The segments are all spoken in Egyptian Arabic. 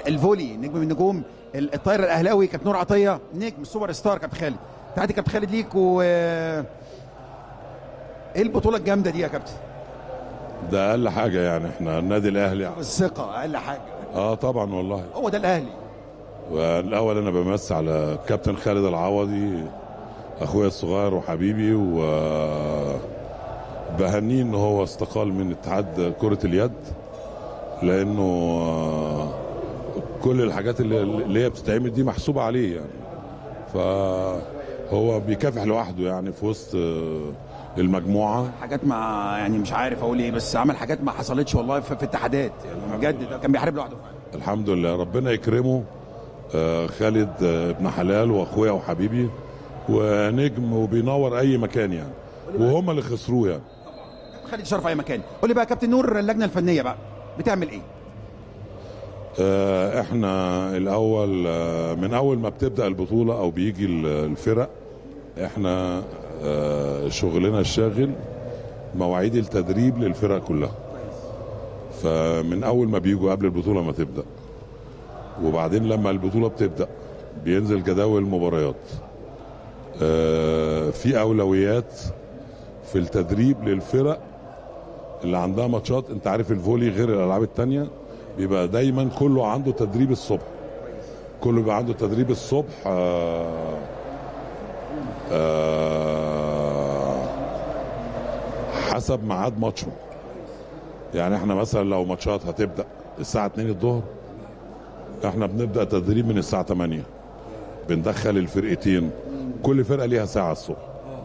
الفولي نجم من نجوم ال- الطايره الاهلاوي كابتن نور عطيه نجم سوبر ستار كابتن خالد تحياتي كابتن خالد ليك و ايه البطوله الجامده دي يا كابتن ده اقل حاجه يعني احنا النادي الاهلي الثقه اقل حاجه اه طبعا والله هو ده الاهلي والاول انا بمس على كابتن خالد العوضي اخويا الصغير وحبيبي و بهنيه ان هو استقال من اتحاد كره اليد لانه آه، كل الحاجات اللي, اللي هي بتتعمل دي محسوبه عليه يعني فهو بيكافح لوحده يعني في وسط آه، المجموعه حاجات ما يعني مش عارف اقول ايه بس عمل حاجات ما حصلتش والله في, في اتحادات يعني بجد ده كان بيحارب لوحده فعلا الحمد لله ربنا يكرمه آه، خالد آه، ابن حلال واخويا وحبيبي ونجم وبينور اي مكان يعني وهم اللي خسروه يعني خالد شرف اي مكان قول لي بقى يا كابتن نور اللجنه الفنيه بقى بتعمل ايه آه، احنا الاول آه، من اول ما بتبدا البطوله او بيجي ال- الفرق احنا آه، شغلنا الشاغل مواعيد التدريب للفرق كلها فمن اول ما بيجوا قبل البطوله ما تبدا وبعدين لما البطوله بتبدا بينزل جداول المباريات آه، في اولويات في التدريب للفرق اللي عندها ماتشات انت عارف الفولي غير الالعاب التانية بيبقى دايما كله عنده تدريب الصبح كله بيبقى عنده تدريب الصبح آه آه حسب ميعاد ماتشه يعني احنا مثلا لو ماتشات هتبدا الساعه 2 الظهر احنا بنبدا تدريب من الساعه 8 بندخل الفرقتين كل فرقه ليها ساعه الصبح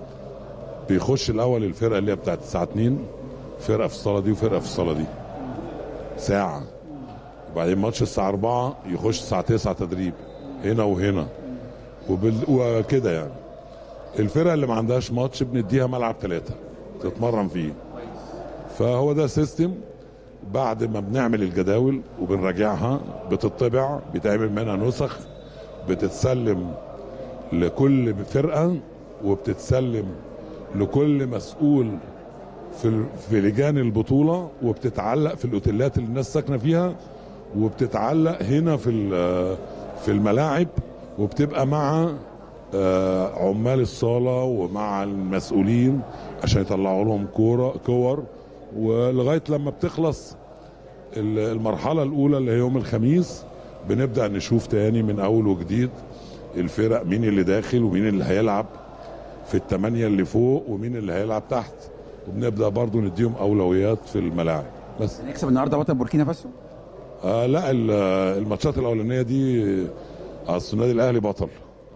بيخش الاول الفرقه اللي هي بتاعت الساعه 2 فرقه في الصاله دي وفرقه في الصاله دي ساعه وبعدين ماتش الساعه 4 يخش الساعه 9 تدريب هنا وهنا وبال... وكده يعني الفرقه اللي ما عندهاش ماتش بنديها ملعب ثلاثه تتمرن فيه فهو ده سيستم بعد ما بنعمل الجداول وبنراجعها بتطبع بيتعمل منها نسخ بتتسلم لكل فرقه وبتتسلم لكل مسؤول في ال- في لجان البطوله وبتتعلق في الاوتيلات اللي الناس ساكنه فيها وبتتعلق هنا في ال- في الملاعب وبتبقى مع آه، عمال الصاله ومع المسؤولين عشان يطلعوا لهم كوره كور ولغايه لما بتخلص ال- المرحله الاولى اللي هي يوم الخميس بنبدا نشوف تاني من اول وجديد الفرق مين اللي داخل ومين اللي هيلعب في الثمانيه اللي فوق ومين اللي هيلعب تحت وبنبدا برضو نديهم اولويات في الملاعب بس نكسب النهارده بطل بوركينا فاسو آه لا ال- الماتشات الاولانيه دي اصل النادي الاهلي بطل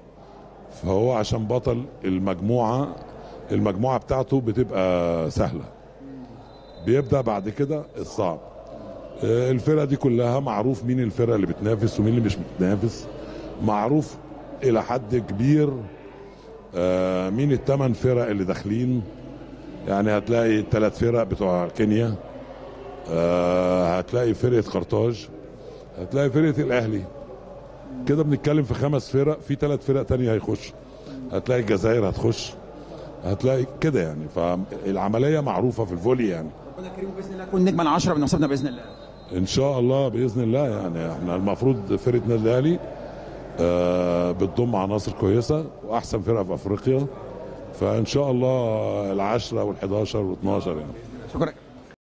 فهو عشان بطل المجموعه المجموعه بتاعته بتبقى سهله بيبدا بعد كده الصعب آه، الفرقه دي كلها معروف مين الفرقه اللي بتنافس ومين اللي مش بتنافس معروف الى حد كبير آه، مين الثمان فرق اللي داخلين يعني هتلاقي الثلاث فرق بتوع كينيا آه، هتلاقي فرقه قرطاج هتلاقي فرقه الاهلي كده بنتكلم في خمس فرق في ثلاث فرق تانية هيخش هتلاقي الجزائر هتخش هتلاقي كده يعني فالعمليه معروفه في الفولي يعني ربنا كريم باذن الله نكون نجما 10 من نصيبنا باذن الله ان شاء الله باذن الله يعني احنا المفروض فرقه النادي الاهلي آه بتضم عناصر كويسه واحسن فرقه في افريقيا فان شاء الله العشره وال11 وال12 يعني شكرا